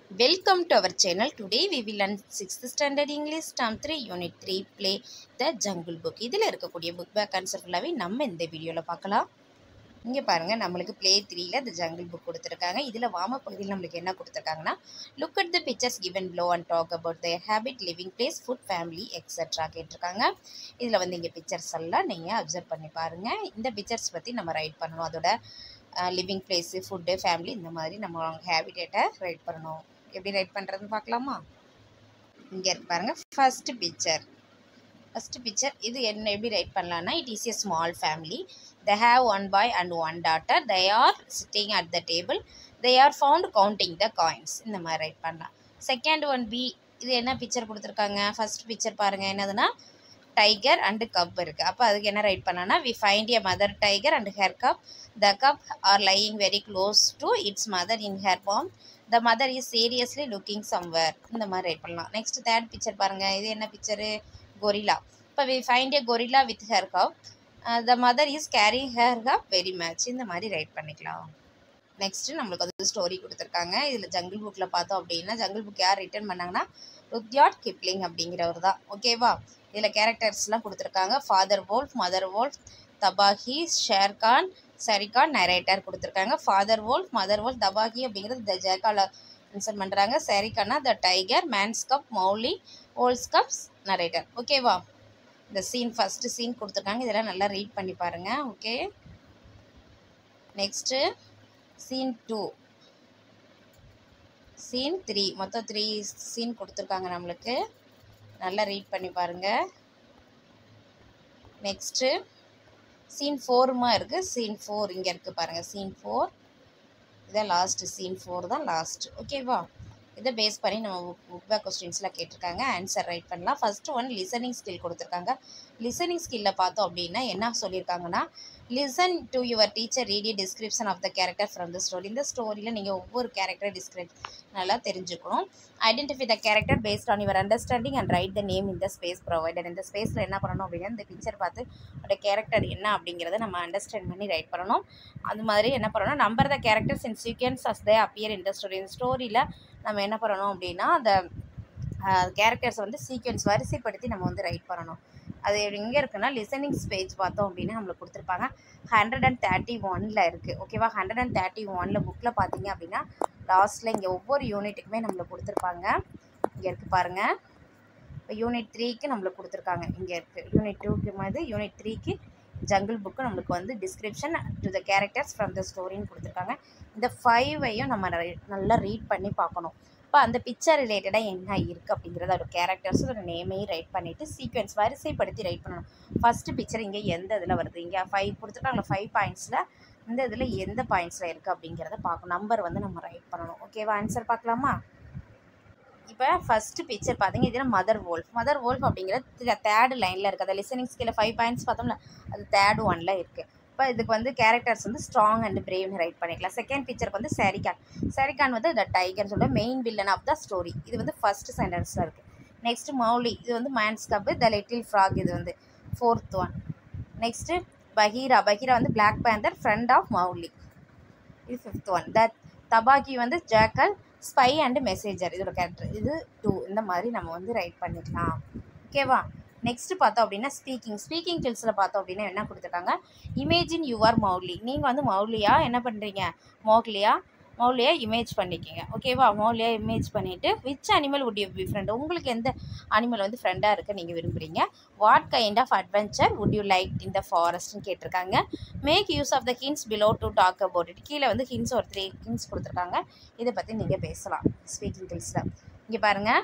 Welcome to our channel. Today we will learn 6th standard English term 3 unit 3 play the jungle book. இதில் இருக்கக்கூடிய book back answer ஃபுல்லாகவே நம்ம இந்த வீடியோவில் பார்க்கலாம் இங்கே பாருங்கள் நம்மளுக்கு ப்ளே த்ரீல இந்த ஜங்கிள் புக் கொடுத்துருக்காங்க இதில் வாம பகுதியில் நம்மளுக்கு என்ன கொடுத்துருக்காங்கன்னா look at the pictures given below and talk about their habit living place food family extra கேட்டிருக்காங்க இதில் வந்து இங்கே பிக்சர்ஸ் எல்லாம் நீங்கள் அப்சர்வ் பண்ணி பாருங்கள் இந்த பிக்சர்ஸ் பற்றி நம்ம ரைட் பண்ணணும் அதோட லிவிங் பிளேஸு ஃபுட்டு ஃபேமிலி இந்த மாதிரி நம்ம அவங்க ஹேபிடேட்டை ரைட் பண்ணணும் எப்படி ரைட் பண்ணுறதுன்னு பார்க்கலாமா இங்கே இருக்கு பாருங்கள் ஃபஸ்ட்டு பிக்சர் ஃபஸ்ட்டு பிக்சர் இது என்ன எப்படி ரைட் பண்ணலான்னா it is a small family they have one boy and one daughter they are sitting at the table they are found counting the coins இந்த மாதிரி ரைட் பண்ணலாம் செகண்ட் ஒன் பி இது என்ன picture கொடுத்துருக்காங்க ஃபஸ்ட் பிக்சர் பாருங்கள் என்னதுன்னா tiger and cup இருக்குது அப்போ அதுக்கு என்ன ரைட் பண்ணான்னா we find a mother tiger and her cub the cub are lying very close to its mother in her palm the mother is seriously looking somewhere இந்த மாதிரி right பண்ணலாம் next third picture பாருங்கள் இது என்ன picture gorilla இப்போ we find a gorilla with her cub the mother is carrying her cub very much இந்த மாதிரி write பண்ணிக்கலாம் நெக்ஸ்ட்டு நம்மளுக்கு வந்து ஸ்டோரி கொடுத்துருக்காங்க இதில் ஜங்கிள் புக்கில் பார்த்தோம் அப்படின்னா ஜங்கிள் புக் யார் ரிட்டர்ன் பண்ணாங்கன்னா ருத்யாட் கிப்ளிங் அப்படிங்கிறவர் தான் ஓகேவா இதில் கேரக்டர்ஸ்லாம் கொடுத்துருக்காங்க father wolf mother wolf Tabaqui Shere Khan சரிகான் நரேட்டர் கொடுத்துருக்காங்க father wolf mother wolf Tabaqui அப்படிங்கிறது த ஜேக்கால மென்ஷன் பண்ணுறாங்க சரிகானா the tiger man's cub Mowgli wolves cubs narrator ஓகேவா இந்த சீன் ஃபஸ்ட்டு சீன் கொடுத்துருக்காங்க இதெல்லாம் நல்லா ரீட் பண்ணி பாருங்கள் okay next scene two scene three மொத்தம் த்ரீ சீன் கொடுத்துருக்காங்க நம்மளுக்கு நல்லா ரீட் பண்ணி பாருங்கள் நெக்ஸ்ட்டு சீன் ஃபோருமா இருக்குது சீன் ஃபோர் இங்கே இருக்குது பாருங்கள் சீன் ஃபோர் இதான் லாஸ்ட்டு சீன் ஃபோர் தான் லாஸ்ட் ஓகேவா இதை பேஸ் பண்ணி நம்ம புக் பேக் கொஸ்டின்ஸ்லாம் கேட்டிருக்காங்க ஆன்சர் ரைட் பண்ணலாம் ஃபஸ்ட்டு ஒன் லிசனிங் ஸ்கில் கொடுத்துருக்காங்க லிசனிங் ஸ்கில்லில் பார்த்தோம் அப்படின்னா என்ன சொல்லியிருக்காங்கன்னா listen to your teacher read description of the character from the story இந்த ஸ்டோரியில் நீங்கள் ஒவ்வொரு கேரக்டரை டிஸ்கிரைப் நல்லா தெரிஞ்சுக்கணும் identify the character based on your understanding and write the name இந்த ஸ்பேஸ் ப்ரொவைடட் இந்த ஸ்பேஸில் என்ன பண்ணணும் அப்படின்னா இந்த பிக்சர் பார்த்து அதோட கேரக்டர் என்ன அப்படிங்கிறத நம்ம அண்டர்ஸ்டாண்ட் பண்ணி ரைட் பண்ணணும் அது மாதிரி என்ன பண்ணணும் number the characters in sequence as they appear in the story இந்த ஸ்டோரியில் நம்ம என்ன பண்ணணும் அப்படின்னா அந்த கேரக்டர்ஸ் வந்து சீக்வன்ஸ் வரிசைப்படுத்தி நம்ம வந்து ரைட் பண்ணணும் அது எங்கே இருக்குன்னா லிசனிங் ஸ்பேஜ் பார்த்தோம் அப்படின்னா நம்மளுக்கு கொடுத்துருப்பாங்க ஹண்ட்ரட் அண்ட் தேர்ட்டி ஒனில் இருக்குது ஓகேவா ஹண்ட்ரட் அண்ட் தேர்ட்டி ஒனில் புக்கில் பார்த்தீங்க அப்படின்னா லாஸ்ட்டில் இங்கே ஒவ்வொரு யூனிட்டுக்குமே நம்மளுக்கு கொடுத்துருப்பாங்க இங்கே இருக்குது பாருங்கள் இப்போ யூனிட் த்ரீக்கு நம்மளுக்கு கொடுத்துருக்காங்க இங்கே இருக்குது யூனிட் டூக்கு மாதிரி யூனிட் த்ரீக்கு ஜங்கிள் புக்கு நம்மளுக்கு வந்து description to the characters from the ஸ்டோரின்னு கொடுத்துருக்காங்க இந்த ஃபைவையும் நம்ம நல்லா ரீட் பண்ணி பார்க்கணும் இப்போ அந்த பிக்சர் ரிலேட்டடாக என்ன இருக்குது அப்படிங்கிறத அதோட கேரக்டர்ஸ் அதோட நேமையும் ரைட் பண்ணிவிட்டு சீக்வன்ஸ் வரிசைப்படுத்தி ரைட் பண்ணணும் ஃபஸ்ட்டு பிக்சர் இங்கே எந்த இதில் வருது இங்கே ஃபைவ் கொடுத்துருக்காங்களா ஃபைவ் பாயிண்ட்ஸில் இந்த இதில் எந்த பாயிண்ட்ஸில் இருக்குது அப்படிங்கிறத பார்க்கணும் நம்பர் வந்து நம்ம ரைட் பண்ணணும் ஓகேவா ஆன்சர் பார்க்கலாமா இப்போ ஃபஸ்ட்டு பிக்சர் பார்த்தீங்க இதில் மதர் வோல்ஃப் மதர் வோல்ஃப் அப்படிங்கிறது தேர்டு லைனில் இருக்குது அந்த லிசனிங் ஸ்கில்ல ஃபைவ் பாயிண்ட்ஸ் பார்த்தோம்ல அது தேர்ட் ஒனில் இருக்குது இப்போ இதுக்கு வந்து கேரக்டர்ஸ் வந்து ஸ்ட்ராங் அண்ட் பிரேவ்னு ரைட் பண்ணிக்கலாம் செகண்ட் பிக்சருக்கு வந்து சரிகான் சரிகான் வந்து த டைகர் சொல்ல main villain of the story இது வந்து ஃபர்ஸ்ட் சென்டென்ஸில் இருக்குது நெக்ஸ்ட் மௌலி இது வந்து man's cub the little frog இது வந்து fourth one next Bagheera Bagheera வந்து black panther friend of Mowgli இது ஃபிஃப்த் ஒன் த தபாக்கி வந்து ஜேக்கல் ஸ்பை அண்டு மெசேஜர் இதோட கேரக்டர் இது டூ இந்த மாதிரி நம்ம வந்து ரைட் பண்ணிக்கலாம் ஓகேவா நெக்ஸ்ட்டு பார்த்தோம் அப்படின்னா ஸ்பீக்கிங் ஸ்பீக்கிங் கில்ஸில் பார்த்தோம் அப்படின்னா என்ன கொடுத்துருக்காங்க இமேஜின் யுவர் மௌலி நீங்கள் வந்து மௌலியா என்ன பண்ணுறீங்க மோக்லியா மௌலியா இமேஜ் பண்ணிக்கிங்க ஓகேவா மௌலியா இமேஜ் பண்ணிவிட்டு which animal would you be friend உங்களுக்கு எந்த அனிமல் வந்து ஃப்ரெண்டாக இருக்க நீங்கள் விரும்புகிறீங்க what kind of adventure would you like in the ஃபாரஸ்ட்னு கேட்டிருக்காங்க make use of the hints below to talk about it கீழே வந்து ஹின்ஸ் ஒரு த்ரீ ஹின்ஸ் கொடுத்துருக்காங்க இதை பற்றி நீங்கள் பேசலாம் ஸ்பீக்கிங் கில்ஸில் இங்கே பாருங்கள்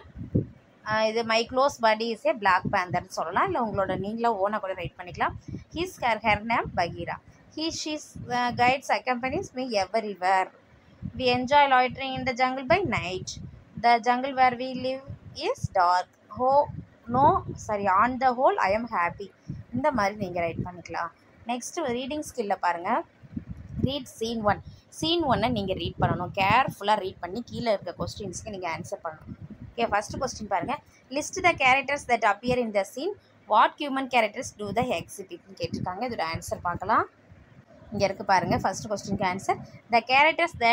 இது my close buddy is a black பேந்தர்னு சொல்லலாம் இல்லை உங்களோட நீங்களும் ஓனாக கூட ரைட் பண்ணிக்கலாம் his her her name Bagheera he she's guides accompanies me everywhere we enjoy loitering in the jungle by night the jungle where we live is dark oh no sorry on the whole I am happy இந்த மாதிரி நீங்கள் right பண்ணிக்கலாம் next reading ஸ்கில்ல பாருங்கள் read scene one scene ஒன்னை நீங்கள் read பண்ணணும் கேர்ஃபுல்லாக read பண்ணி கீழே இருக்க கொஸ்டின்ஸ்க்கு நீங்கள் ஆன்சர் பண்ணணும் ஓகே ஃபஸ்ட்டு கொஸ்டின் பாருங்கள் list the characters that appear in the scene what human characters do the எக்ஸிபிட்னு கேட்டிருக்காங்க இதோட ஆன்சர் பார்க்கலாம் இங்கே இருக்குது பாருங்கள் ஃபஸ்ட் கொஸ்டினுக்கு answer the characters that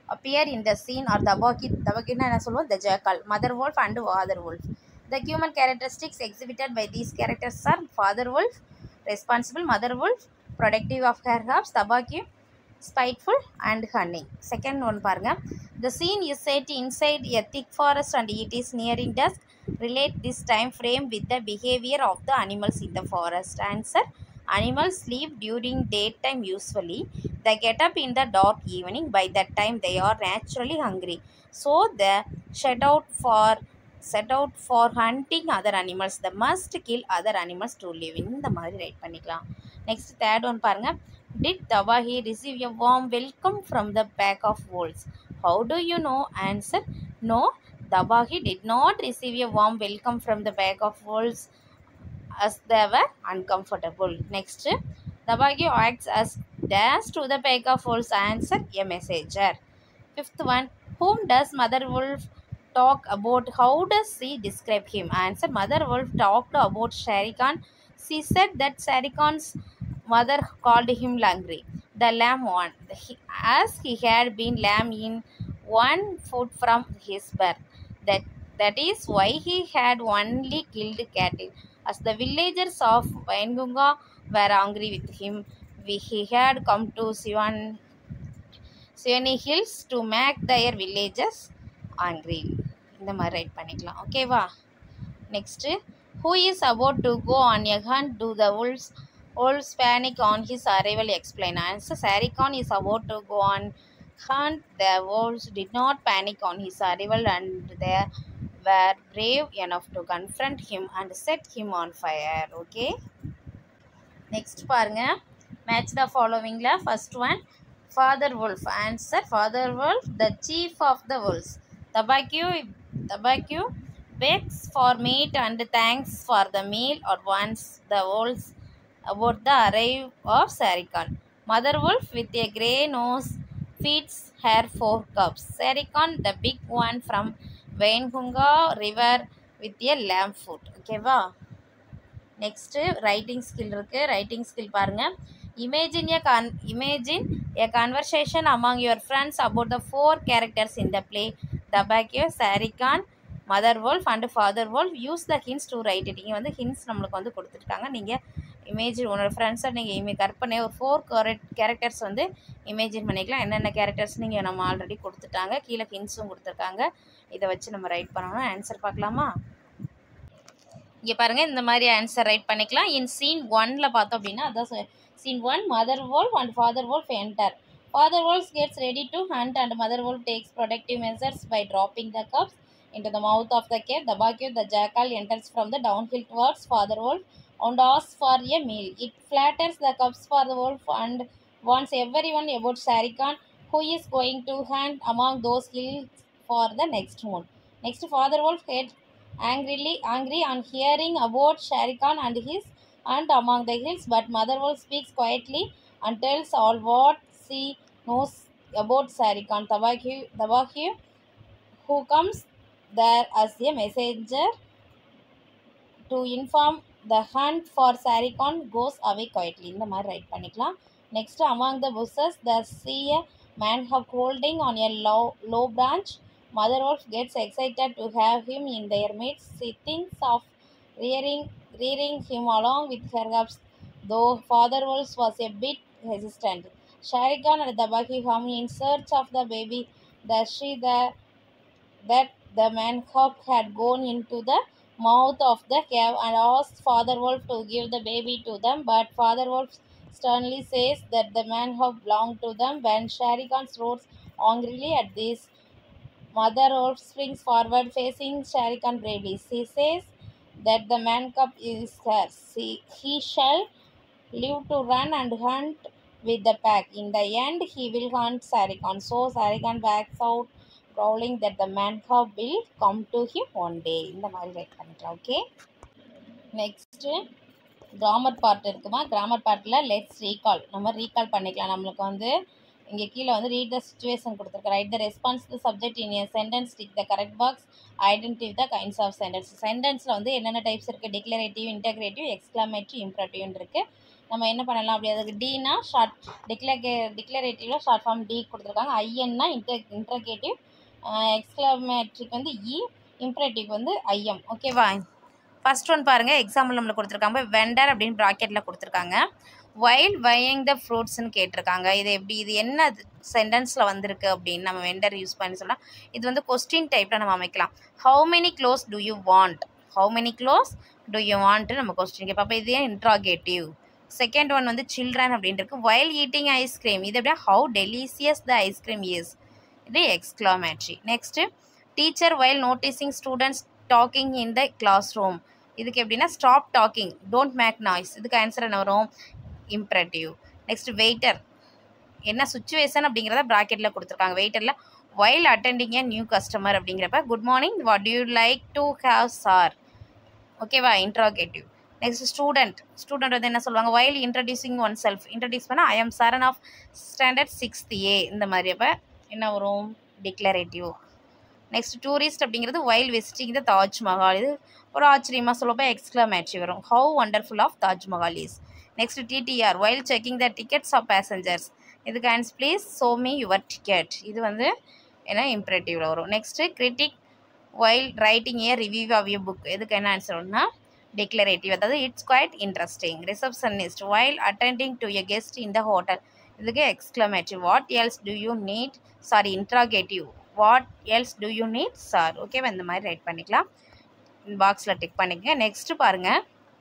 appear in the scene or Tabaqui தபாக்கின்னா என்ன சொல்லுவோம் the jackal mother wolf and father wolf the human characteristics exhibited by these characters are father wolf responsible mother wolf protective of her herbs தபாக்கி spiteful and cunning second one பாருங்க the scene is set inside a thick forest and it is nearing dusk relate this time frame with the behavior of the animals in the forest answer animals sleep during daytime usually they get up in the dark evening by that time they are naturally hungry so they set out for set out for hunting other animals they must kill other animals to live இந்த மாதிரி write பண்ணிக்கலாம் next third one பாருங்க did Tabahi receive a warm welcome from the pack of wolves how do you know answer no Tabahi did not receive a warm welcome from the pack of wolves as they were uncomfortable. Next, Tabagi acts as dash to the pack of wolves answer a messenger. Fifth one, whom does Mother Wolf talk about? How does she describe him? Answer, Mother Wolf talked about Sharikan. She said that Sharikan's mother called him Langri, the lamb one, He- as he had been lamb in one foot from his birth. That, that is why he had only killed cattle. As the villagers of Waingunga were angry with him, we, he had come to Sivan, Sivani Hills to make their villages angry. இந்த மாதிரி write பண்ணிக்கலாம் ஓகேவா next who is about to go on a hunt to the wolves wolves panic on his arrival explain answer sarikon is about to go on hunt the wolves did not panic on his arrival and they were brave enough to confront him and set him on fire okay next பாருங்க match the ஃபாலோவிங்கில் first one father wolf answer father wolf the chief of the wolves Tabaqui Tabaqui begs for meat and thanks for the meal or wants the wolves about the arrival of Sarikon. Mother wolf with a grey nose feeds her four cubs. Sarikon, the big one from Vaingunga river with a lamb foot. ஓகேவா next writing skill இருக்குது writing skill பாருங்கள் imagine a con imagine a conversation among your friends about the four characters in the play தபாக்கியோ Shere Khan mother wolf and father wolf use the hints to write it இங்கே வந்து hints நம்மளுக்கு வந்து கொடுத்துருக்காங்க நீங்கள் imagine உன்னோட ஃப்ரெண்ட்ஸை நீங்கள் இமே கற்பனை ஒரு ஃபோர் கேரக்டர்ஸ் வந்து இமேஜின் பண்ணிக்கலாம் என்னென்ன கேரக்டர்ஸ் நீங்கள் நம்ம ஆல்ரெடி கொடுத்துட்டாங்க கீழே ஹின்ஸும் கொடுத்துருக்காங்க இதை வச்சு நம்ம ரைட் பண்ணணும் ஆன்சர் பார்க்கலாமா இங்கே பாருங்கள் இந்த மாதிரி ஆன்சர் ரைட் பண்ணிக்கலாம் இன் சீன் ஒன்ல பார்த்தோம் அப்படின்னா அதான் scene one mother wolf and father wolf enter father wolf gets ready to hunt and mother wolf takes protective measures by dropping the cups into the mouth of the cave. The Bakyu, the jackal, enters from the downhill towards Father Wolf and asks for a meal. It flatters the cups for the wolf and warns everyone about Sarikhan, who is going to hunt among those hills for the next moon. Next, Father Wolf gets angrily angry on hearing about Sharikhan and his hunt among the hills, but Mother Wolf speaks quietly and tells all what she knows about Sarikhan. Tabakyu, Tabakyu who comes there as a messenger to inform the hunt for Sarikon goes away quietly. இந்த மாதிரி write பண்ணிக்கலாம் next among the bushes the see a man have holding on a low, low branch. Mother wolf gets excited to have him in their midst. She thinks of rearing, rearing him along with her cubs, though Father wolf was a bit hesitant. Sharikan and the Baki come in search of the baby. The she the that the man cub had gone into the mouth of the cave and asked Father Wolf to give the baby to them, but Father Wolf sternly says that the man cub belonged to them. When Sharikan roars angrily at this, Mother Wolf springs forward, facing Sharikan bravely. She says that the man cub is hers. He, he shall live to run and hunt with the pack. In the end, he will hunt Sarikon. So Sarikon backs out growling that the man cub will come to him one day. இந்த மாதிரி write பண்ணிக்கலாம் okay next grammar part இருக்குமா grammar பார்ட்டில் let's recall நம்ம recall பண்ணிக்கலாம் நம்மளுக்கு வந்து இங்கே கீழே வந்து ரீட் த சுச்சுவேஷன் கொடுத்துருக்கு write the response the subject in a sentence tick the correct box identify the kinds of sentence சென்டென்ஸில் வந்து என்னென்ன டைப்ஸ் இருக்குது டிக்ளரேட்டிவ் இன்டெகிரேட்டிவ் எக்ஸ்க்ளமேட்டிவ் இம்ப்ரேட்டிவ்னு இருக்குது நம்ம என்ன பண்ணலாம் அப்படி அதுக்கு டீனா ஷார்ட் டிக்ளே டிக்ளரேட்டிவில் ஷார்ட் ஃபார்ம் டி கொடுத்துருக்காங்க ஐஎன்னா இன்டர் இன்ட்ரகேட்டிவ் எக்ஸ்க்ளமேட்ரிக் வந்து இ இம்ப்ரேட்டிவ் வந்து ஐஎம் ஓகேவா ஃபர்ஸ்ட் ஒன் பாருங்கள் எக்ஸாம்பிள் நம்மளுக்கு கொடுத்துருக்காங்க வெண்டர் அப்படின்னு ப்ராக்கெட்டில் கொடுத்துருக்காங்க வைல் வையிங் த ஃப்ரூட்ஸ்னு கேட்டிருக்காங்க இது எப்படி இது என்ன சென்டென்ஸில் வந்திருக்கு அப்படின்னு நம்ம வெண்டர் யூஸ் பண்ணி சொன்னால் இது வந்து கொஸ்டின் டைப்பில் நம்ம அமைக்கலாம் how many clothes do you want how many clothes do you want நம்ம கொஸ்டின் கேட்போம் அப்போ இது இன்ட்ராகேட்டிவ் செகண்ட் ஒன் வந்து சில்ட்ரன் அப்படின்னு இருக்கு வைல் ஈட்டிங் ஐஸ்கிரீம் இது எப்படியா how delicious the ice cream is இது exclamatory next teacher while noticing students talking in the class இதுக்கு எப்படின்னா stop talking don't make noise இதுக்கு ஆன்சர் என்ன வரும் இம்ப்ரெட்டிவ் நெக்ஸ்ட் வெயிட்டர் என்ன சுச்சுவேஷன் அப்படிங்கிறத ப்ராக்கெட்டில் கொடுத்துருக்காங்க வெயிட்டரில் while attending a new customer அப்படிங்கிறப்ப good morning what you like to have sir ஓகேவா இன்ட்ராகேட்டிவ் நெக்ஸ்ட் ஸ்டூடெண்ட் ஸ்டூடெண்ட் வந்து என்ன சொல்லுவாங்க while introducing one self introduce பண்ணால் I am Saran of standard sixth ஏ இந்த மாதிரி அப்போ என்ன வரும் டிக்ளரேட்டிவ் நெக்ஸ்ட் டூரிஸ்ட் அப்படிங்கிறது வைல் விசிட்டிங் த தாஜ்மஹால் இது ஒரு ஆச்சரியமாக சொல்லப்போ எக்ஸ்க்ளமேட்ரி வரும் how wonderful of Taj Mahal is next TTR while checking the tickets of passengers இதுக்கு ஆன்ஸ் please so me your ticket இது வந்து என்ன இம்ப்ரெட்டிவில் வரும் next critic while writing a review of you book இதுக்கு என்ன ஆன்சர் வரும்னா டிக்ளரேட்டிவ் அதாவது it's quite interesting receptionist while attending to a guest in the hotel இதுக்கு exclamative what else do you need sorry interrogative what else do you need sir ஓகேவா இந்த மாதிரி write பண்ணிக்கலாம் பாக்ஸில் டிக் பண்ணிக்கங்க நெக்ஸ்ட்டு பாருங்கள்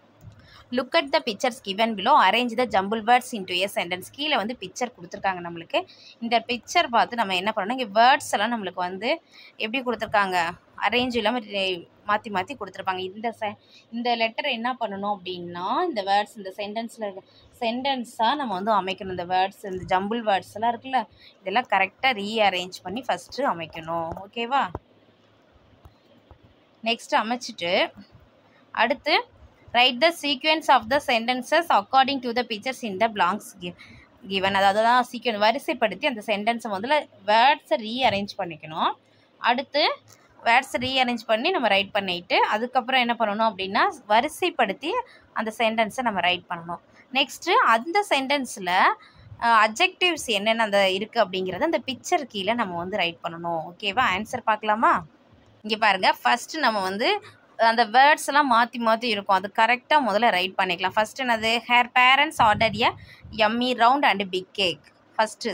look at the pictures given below arrange the jumble words into a sentence கீழே வந்து பிக்சர் கொடுத்துருக்காங்க நம்மளுக்கு இந்த பிக்சர் பார்த்து நம்ம என்ன பண்ணணும் இங்கே வேர்ட்ஸ் எல்லாம் நம்மளுக்கு வந்து எப்படி கொடுத்துருக்காங்க அரேஞ்ச் இல்லாமல் மாற்றி மாற்றி கொடுத்துருப்பாங்க இந்த செ இந்த லெட்டர் என்ன பண்ணணும் அப்படின்னா இந்த வேர்ட்ஸ் இந்த சென்டென்ஸில் இருக்க சென்டென்ஸாக நம்ம வந்து அமைக்கணும் இந்த வேர்ட்ஸ் இந்த ஜம்பிள் வேர்ட்ஸ் எல்லாம் இருக்குல்ல இதெல்லாம் கரெக்டாக ரீஅரேஞ்ச் பண்ணி ஃபஸ்ட்டு அமைக்கணும் ஓகேவா நெக்ஸ்ட் அமைச்சிட்டு அடுத்து write the sequence of the sentences according to the pictures in the blanks give given அதாவது தான் சீக்வன் வரிசைப்படுத்தி அந்த சென்டென்ஸை முதல்ல வேர்ட்ஸை ரீஅரேஞ்ச் பண்ணிக்கணும் அடுத்து வேர்ட்ஸ் ரீஅரேஞ்ச் பண்ணி நம்ம ரைட் பண்ணிட்டு அதுக்கப்புறம் என்ன பண்ணணும் அப்படின்னா வரிசைப்படுத்தி அந்த சென்டென்ஸை நம்ம ரைட் பண்ணணும் நெக்ஸ்ட்டு அந்த சென்டென்ஸில் அப்ஜெக்டிவ்ஸ் என்னென்ன அந்த இருக்குது அப்படிங்கிறத அந்த பிக்சர் கீழே நம்ம வந்து ரைட் பண்ணணும் ஓகேவா ஆன்சர் பார்க்கலாமா இங்கே பாருங்கள் ஃபஸ்ட்டு நம்ம வந்து அந்த வேர்ட்ஸ் எல்லாம் மாற்றி மாற்றி இருக்கும் அது கரெக்டாக முதல்ல ரைட் பண்ணிக்கலாம் ஃபஸ்ட் என்னது her parents order a yummy round and big cake first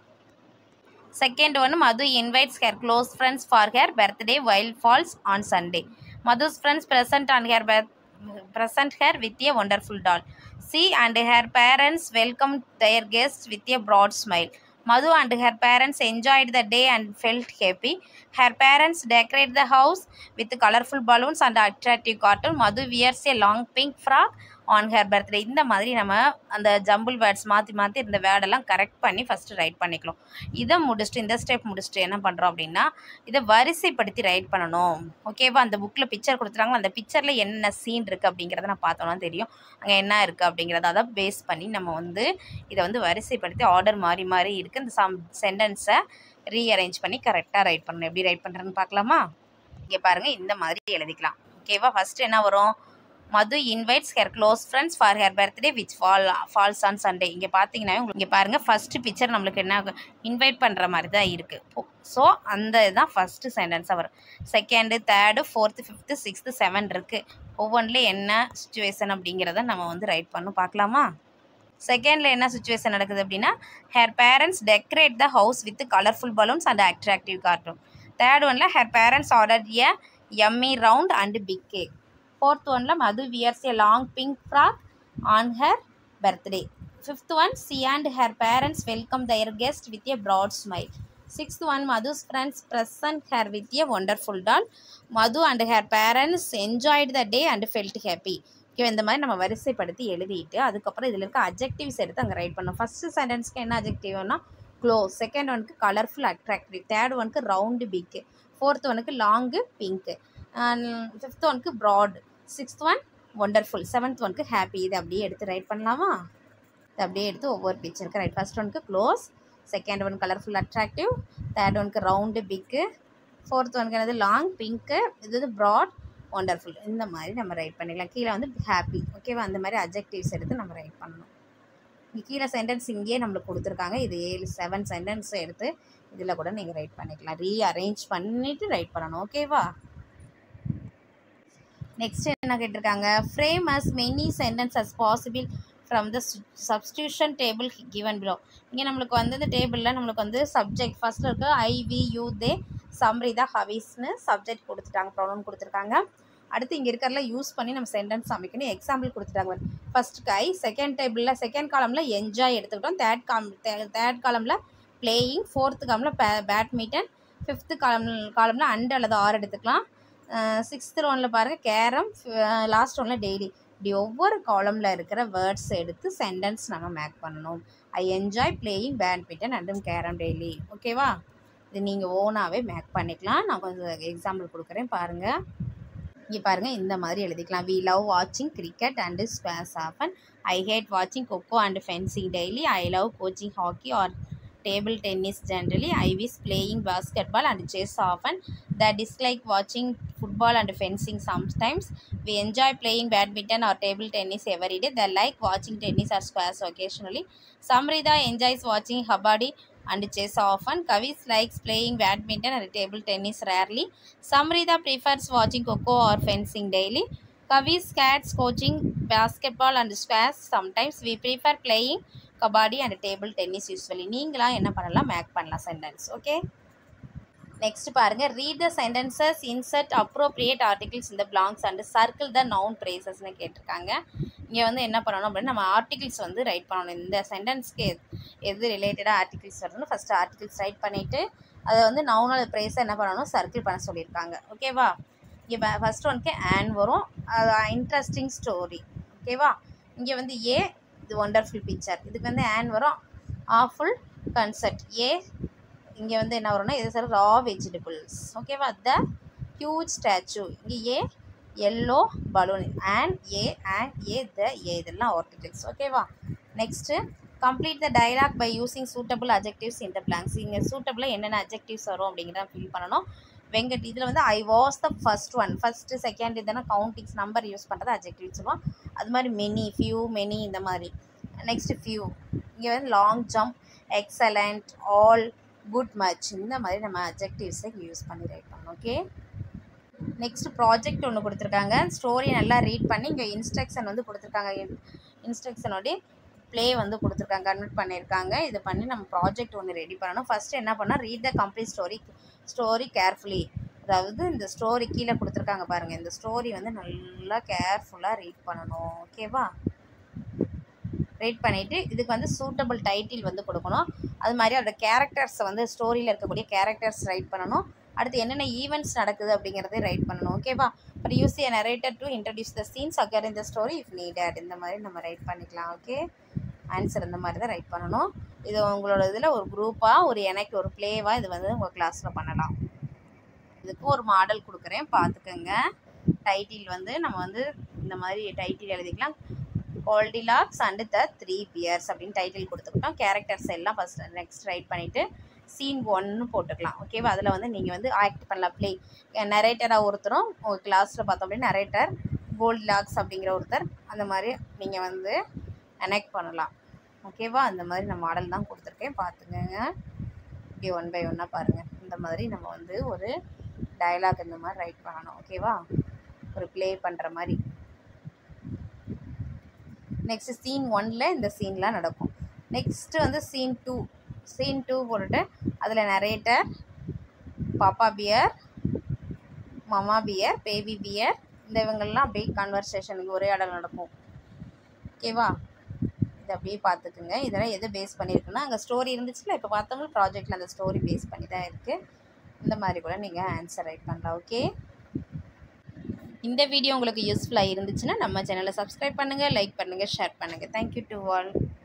second ஒன்று Madhu invites her close friends for her birthday while falls on Sunday Madhu's friends present on her birth present her with a wonderful doll she and her parents welcome their guest with a broad smile Madhu and her parents enjoyed the day and felt happy. Her parents decorate the house with colorful balloons and attractive cartoon. Madhu wears a long pink frock on her birthday. இந்த மாதிரி நம்ம அந்த jumble words மாற்றி மாற்றி இந்த வேர்டெல்லாம் correct பண்ணி first write பண்ணிக்கலாம் இதை முடிச்சுட்டு இந்த ஸ்டெப் முடிச்சுட்டு என்ன பண்ணுறோம் அப்படின்னா இதை வரிசைப்படுத்தி ரைட் பண்ணணும் ஓகேவா அந்த புக்கில் பிக்சர் கொடுத்துறாங்க அந்த பிக்சரில் என்ன சீன் இருக்குது அப்படிங்கிறத நான் பார்த்தோன்னா தெரியும் அங்கே என்ன இருக்குது அப்படிங்கிறத அதை பேஸ் பண்ணி நம்ம வந்து இதை வந்து வரிசைப்படுத்தி ஆர்டர் மாறி மாறி இருக்குது இந்த சம் சென்டென்ஸை ரீஅரேஞ்ச் பண்ணி கரெக்டாக ரைட் பண்ணணும் எப்படி ரைட் பண்ணுறேன்னு பார்க்கலாமா இங்கே பாருங்கள் இந்த மாதிரி எழுதிக்கலாம் ஓகேவா ஃபஸ்ட்டு என்ன வரும் Madhu invites her close friends for her birthday which fall falls on Sunday இங்கே பார்த்தீங்கன்னா உங்களுக்கு இங்கே பாருங்கள் ஃபஸ்ட்டு பிக்சர் நம்மளுக்கு என்ன இன்வைட் பண்ணுற மாதிரி தான் இருக்குது ஸோ அந்த இதுதான் ஃபஸ்ட்டு சென்டென்ஸாக வரும் second third fourth fifth sixth seven இருக்குது ஒவ்வொன்றில் என்ன சுச்சுவேஷன் அப்படிங்கிறத நம்ம வந்து ரைட் பண்ணணும் பார்க்கலாமா செகண்டில் என்ன சுச்சுவேஷன் நடக்குது அப்படின்னா her parents decorate the house with colourful balloons and attractive cartoon third ஒனில் her parents order a yummy round and big cake fourth ஒனில் Madhu wears a long pink frock on her birthday fifth one she and her parents welcome their guest with a broad smile sixth one Madhu's friends present her with a wonderful doll Madhu and her parents enjoyed the day and felt happy okay இந்த மாதிரி நம்ம வரிசைப்படுத்தி எழுதிட்டு அதுக்கப்புறம் இதில் இருக்க adjectives எடுத்து அங்கே ரைட் பண்ணோம் ஃபஸ்ட்டு சென்டென்ஸ்க்கு என்ன அஜெக்டிவ்னா க்ளோஸ் செகண்ட் ஒனுக்கு கலர்ஃபுல் அட்ராக்டிவ் தேர்ட் ஒனுக்கு ரவுண்டு பிக்கு ஃபோர்த் ஒனுக்கு லாங்கு பிங்க்கு ஃபிஃப்த் ஒனுக்கு broad sixth one wonderful seventh ஒனுக்கு ஹாப்பி இது அப்படியே எடுத்து ரைட் பண்ணலாமா இது அப்படியே எடுத்து ஒவ்வொரு பிக்சருக்கு ரைட் ஃபஸ்ட் ஒனுக்கு close second one colourful attractive third ஒனுக்கு ரவுண்டு பிக்கு ஃபோர்த் ஒனுக்கு என்னது லாங் பிங்க்கு இது வந்து ப்ராட் ஒண்டர்ஃபுல் இந்த மாதிரி நம்ம ரைட் பண்ணிக்கலாம் கீழே வந்து ஹாப்பி ஓகேவா அந்த மாதிரி அஜெக்டிவ்ஸ் எடுத்து நம்ம ரைட் பண்ணணும் இங்கே கீழே சென்டென்ஸ் இங்கேயே நம்மளுக்கு கொடுத்துருக்காங்க இது ஏழு செவன் சென்டென்ஸ் எடுத்து இதில் கூட நீங்கள் ரைட் பண்ணிக்கலாம் ரீ அரேஞ்ச் பண்ணிவிட்டு ரைட் பண்ணணும் ஓகேவா நெக்ஸ்ட் என்ன கேட்டிருக்காங்க frame as many sentence as possible from the substitution table given below இங்கே நம்மளுக்கு வந்து இந்த டேபிளில் நம்மளுக்கு வந்து சப்ஜெக்ட் ஃபஸ்ட்டில் இருக்க I we you they Samritha ஹவிஸ்னு சப்ஜெக்ட் கொடுத்துட்டாங்க ப்ராப்ளம் கொடுத்துருக்காங்க அடுத்து இங்கே இருக்கிறதுல யூஸ் பண்ணி நம்ம சென்டென்ஸ் அமைக்கணும் எக்ஸாம்பிள் கொடுத்துட்டாங்க ஃபர்ஸ்ட் கை செகண்ட் டேபிளில் செகண்ட் காலமில் என்ஜாய் எடுத்துக்கிட்டோம் தேர்ட் காலம் தேர்ட் காலமில் பிளேயிங் ஃபோர்த்து காலமில் பே பேட்மிண்டன் ஃபிஃப்த்து காலம் காலமில் அண்டு அல்லது ஆறு எடுத்துக்கலாம் சிக்ஸ்த்து ஒனில் பாருங்கள் கேரம் லாஸ்ட் ஒனில் டெய்லி இப்படி ஒவ்வொரு காலமில் இருக்கிற வேர்ட்ஸ் எடுத்து சென்டென்ஸ் நம்ம மேக் பண்ணணும் ஐ என்ஜாய் பிளேயிங் பேட்மிண்டன் அண்டும் கேரம் டெய்லி ஓகேவா இது நீங்கள் ஓனாகவே மேக் பண்ணிக்கலாம் நான் கொஞ்சம் எக்ஸாம்பிள் கொடுக்குறேன் பாருங்கள் இங்கே பாருங்கள் இந்த மாதிரி எழுதிக்கலாம் வி லவ் வாட்சிங் cricket and ஸ்குவாஸ் often I had வாட்சிங் kho kho and fencing daily I love coaching hockey R table tennis generally I wish playing basketball and chess often the dislike வாட்சிங் football and fencing sometimes we enjoy playing badminton R table tennis every day the like வாட்சிங் tennis R ஸ்குவாஸ் vocationally சம்ரிதா enjoys வாட்சிங் ஹபாடி and chess often. Kavis likes playing badminton and table tennis rarely. Samrita prefers watching coco or fencing daily. Kavis cats coaching basketball and squash sometimes. We prefer playing kabaddi and table tennis usually நீங்களாம் என்ன பண்ணலாம் make பண்ணலாம் sentence okay next பாருங்க read the sentences insert appropriate articles இந்த blanks and circle the noun ப்ரேசஸ்னு கேட்டிருக்காங்க இங்கே வந்து என்ன பண்ணணும் அப்படின்னா நம்ம ஆர்டிகிள்ஸ் வந்து ரைட் பண்ணணும் இந்த சென்டென்ஸ்க்கு எது ரிலேட்டடாக ஆர்டிகிள்ஸ் வரணும் ஃபஸ்ட்டு ஆர்டிகிள்ஸ் ரைட் பண்ணிவிட்டு அதை வந்து நவுனல் ப்ரேஸை என்ன பண்ணணும் சர்க்கிள் பண்ண சொல்லியிருக்காங்க ஓகேவா இங்கே ஃபஸ்ட் ஒன்க்கு ஆன் வரும் அது இன்ட்ரெஸ்டிங் ஸ்டோரி ஓகேவா இங்கே வந்து ஏ இது ஒண்டர்ஃபுல் பிக்சர் இதுக்கு வந்து ஆன் வரும் ஆஃபுல் கன்செப்ட் ஏ இங்கே வந்து என்ன வரும்னா இது சார் ரா வெஜிடபிள்ஸ் ஓகேவா த ஹியூஜ் ஸ்டாச்சு இங்கே a yellow balloon and a and a the a இதெல்லாம் ஆர்டிகிள்ஸ் ஓகேவா next complete the dialogue by using suitable adjectives இந்த பிளாங்க்ஸ் இங்கே சூட்டபிளாக என்னென்ன அஜெக்டிவ்ஸ் வரும் அப்படிங்கிறத ஃபில் பண்ணணும் வெங்கட் இதில் வந்து I was the first one first second இதெல்லாம் கவுண்டிங்ஸ் நம்பர் யூஸ் பண்ணுறது அஜெக்டிவ் சொல்லுவோம் அது மாதிரி மெனி ஃபியூ மெனி இந்த மாதிரி நெக்ஸ்ட்டு ஃபியூ இங்கே வந்து long jump excellent all good much இந்த மாதிரி நம்ம அஜெக்டிவ்ஸை யூஸ் பண்ணி ரைட் பண்ணணும் ஓகே நெக்ஸ்ட் ப்ராஜெக்ட் ஒன்று கொடுத்துருக்காங்க ஸ்டோரி நல்லா ரீட் பண்ணி இங்கே இன்ஸ்ட்ரக்ஷன் வந்து கொடுத்துருக்காங்க இன்ஸ்ட்ரக்ஷனோட ப்ளே வந்து கொடுத்துருக்காங்க கன்வெர்ட் பண்ணியிருக்காங்க இது பண்ணி நம்ம ப்ராஜெக்ட் ஒன்று ரெடி பண்ணணும் ஃபஸ்ட்டு என்ன பண்ணால் read the complete story story carefully அதாவது இந்த ஸ்டோரி கீழே கொடுத்துருக்காங்க பாருங்கள் இந்த ஸ்டோரி வந்து நல்லா கேர்ஃபுல்லாக ரீட் பண்ணணும் ஓகேவா ரீட் பண்ணிவிட்டு இதுக்கு வந்து சூட்டபிள் டைட்டில் வந்து கொடுக்கணும் அது மாதிரி அதோட கேரக்டர்ஸை வந்து ஸ்டோரியில் இருக்கக்கூடிய கேரக்டர்ஸ் ரைட் பண்ணணும் அடுத்து என்னென்ன ஈவெண்ட்ஸ் நடக்குது அப்படிங்கிறதே ரைட் பண்ணணும் ஓகேவா அப்புறம் use a narrator to introduce the scenes occur இந்த ஸ்டோரி இஃப் நீடட் இந்த மாதிரி நம்ம ரைட் பண்ணிக்கலாம் ஓகே ஆன்சர் இந்த மாதிரி தான் ரைட் பண்ணணும் இது உங்களோட இதில் ஒரு குரூப்பாக ஒரு எனக்கு ஒரு ப்ளேவாக இது வந்து உங்கள் கிளாஸில் பண்ணலாம் இதுக்கு ஒரு மாடல் கொடுக்குறேன் பார்த்துக்கோங்க டைட்டில் வந்து நம்ம வந்து இந்த மாதிரி டைட்டில் எழுதிக்கலாம் Goldilocks and the three bears அப்படின்னு டைட்டில் கொடுத்துக்கிட்டோம் கேரக்டர்ஸ் எல்லாம் ஃபஸ்ட் நெக்ஸ்ட் ரைட் பண்ணிவிட்டு சீன் ஒன்னு போட்டுக்கலாம் ஓகேவா அதில் வந்து நீங்கள் வந்து ஆக்ட் பண்ணலாம் ப்ளே நரேட்டராக ஒருத்தரும் உங்கள் கிளாஸில் பார்த்தோம் அப்படின்னா நரேட்டர் கோல்ட் லாக்ஸ் அப்படிங்கிற ஒருத்தர் அந்த மாதிரி நீங்கள் வந்து கனெக்ட் பண்ணலாம் ஓகேவா அந்த மாதிரி நான் மாடல் தான் கொடுத்துருக்கேன் பார்த்துக்கங்க இப்படி ஒன் பை ஒன்னாக பாருங்கள் இந்த மாதிரி நம்ம வந்து ஒரு டயலாக் இந்த மாதிரி ரைட் பண்ணணும் ஓகேவா ஒரு ப்ளே பண்ணுற மாதிரி நெக்ஸ்ட் சீன் ஒனில் இந்த சீன்லாம் நடக்கும் நெக்ஸ்ட்டு வந்து சீன் டூ சீன் டூ போட்டுட்டு அதில் narrator papa bear mama bear baby bear இந்த இவங்கெல்லாம் அப்படியே கன்வர்சேஷனுக்கு உரையாடல் நடக்கும் ஓகேவா இதை அப்படியே பார்த்துக்குங்க இதெல்லாம் எது பேஸ் பண்ணியிருக்குன்னா அங்கே ஸ்டோரி இருந்துச்சுல இப்போ பார்த்தோம்னா ப்ராஜெக்டில் அந்த ஸ்டோரி பேஸ் பண்ணி தான் இருக்குது இந்த மாதிரி கூட நீங்கள் ஆன்சர் ரைட் பண்ணலாம் ஓகே இந்த வீடியோ உங்களுக்கு யூஸ்ஃபுல்லாக இருந்துச்சுன்னா நம்ம சேனலை சப்ஸ்கிரைப் பண்ணுங்கள் லைக் பண்ணுங்கள் ஷேர் பண்ணுங்கள் தேங்க்யூ டு ஆல்